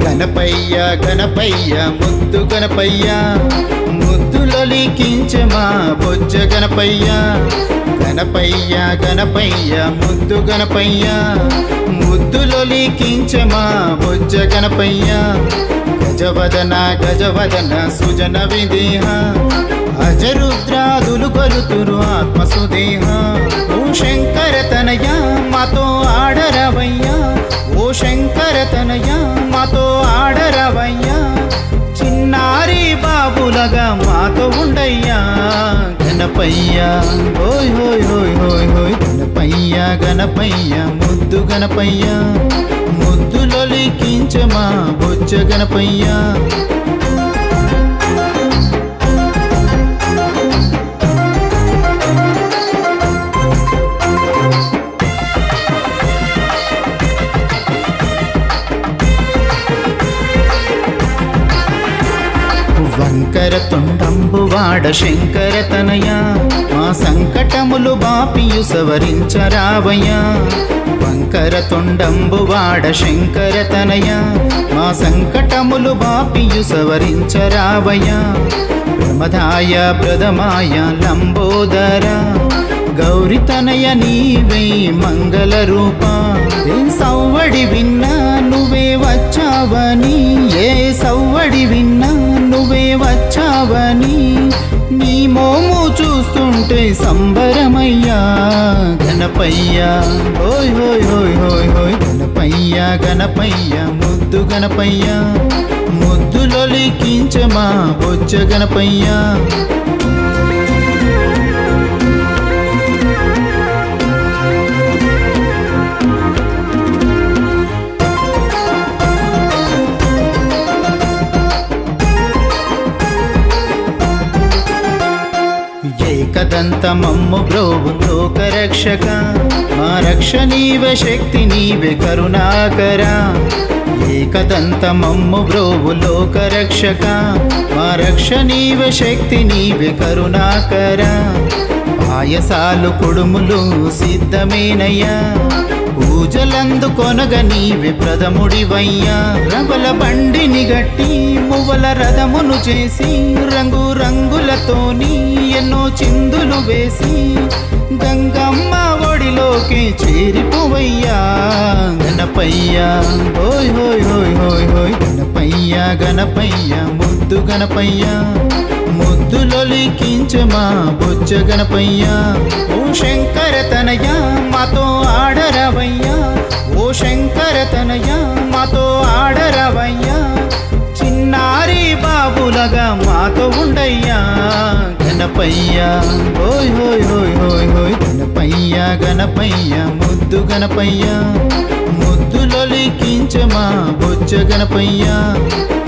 గణపయ్య గణపయ్య ముద్దు గణపయ్య ముద్దులొలికించే మా బొజ్జ గణపయ్య గణపయ్య గణపయ్య ముద్దు గణపయ్య ముద్దులొలికించే మా బొజ్జ గణపయ్య గజవదన గజవదన సుజన విదేహ అజరుద్రాదులు కొలుతురు ఆత్మసుదేహ ఓ శంకర తనయ మాతో ఆడరవయ్యా ఓ శంకర తనయ మాతో ఆడరవయ్యా చిన్నారి బాబులగా మాతో ఉండయ్యా గణపయ్య హోయ్ హోయ్ హోయ్ హోయ్ హోయ్ గణపయ్య గణపయ్య ముద్దు గణపయ్య ముద్దులొలికించే మా బొజ్జ గణపయ్య వంకర తొండంబు వాడ శంకర తనయ మా సంకటములు బాపియు సవరించరావయ్య వంకర తొండంబు వాడ శంకర తనయ మా సంకటములు బాపియు సవరించరావయ్య ప్రమదాయ ప్రదమాయ లంబోదర గౌరి తనయ నీవై మంగళ రూప ఏ సవ్వడి విన్నా నువ్వే వచ్చావని ఏ సవ్వడి విన్నా నువ్వే వచ్చావని నీ మోము చూస్తుంటే సంబరమయ్యా గణపయ్య హోయ్ హోయ్ హోయ్ హోయ్ హోయ్ గణపయ్య గణపయ్య ముద్దు గణపయ్య ముద్దులొలికించే మా బొజ్జ గణపయ్య ఏకదంతమమ్ము బ్రోవు లోకరక్షక మా రక్ష నీవే శక్తి నీవే కరుణాకర ఏకదంతమమ్ము బ్రోవు లోకరక్షక మా రక్ష నీవే శక్తి నీవే కరుణాకర పాయసాలు కుడుములు సిద్ధమేనయ్యా పూజలందు కొనగ నీవే ప్రథముడివయ్యా రవల బండిని గట్టి మువ్వల రథమును చేసి రంగు రంగులతోని ఎన్నో చిందులు వేసి గంగమ్మ ఒడిలోకి చేరిపోవయ్యా గణపయ్య హోయ్ హోయ్ హోయ్ హోయ్ హోయ్ గణపయ్య గణపయ్య ముద్దు గణపయ్య ముద్దులొలికించే మా బొజ్జ గణపయ్య ఓ శంకర తనయ మాతో ఆడరవయ్యా ఓ శంకర తనయ మాతో ఆడరవయ్యా చిన్నారి బాబులగా మాతో ఉండయ్యా గణపయ్య హోయ్ హోయ్ హోయ్ హోయ్ హోయ్ గణపయ్య గణపయ్య ముద్దు గణపయ్య ముద్దులొలికించే మా బొజ్జ గణపయ్య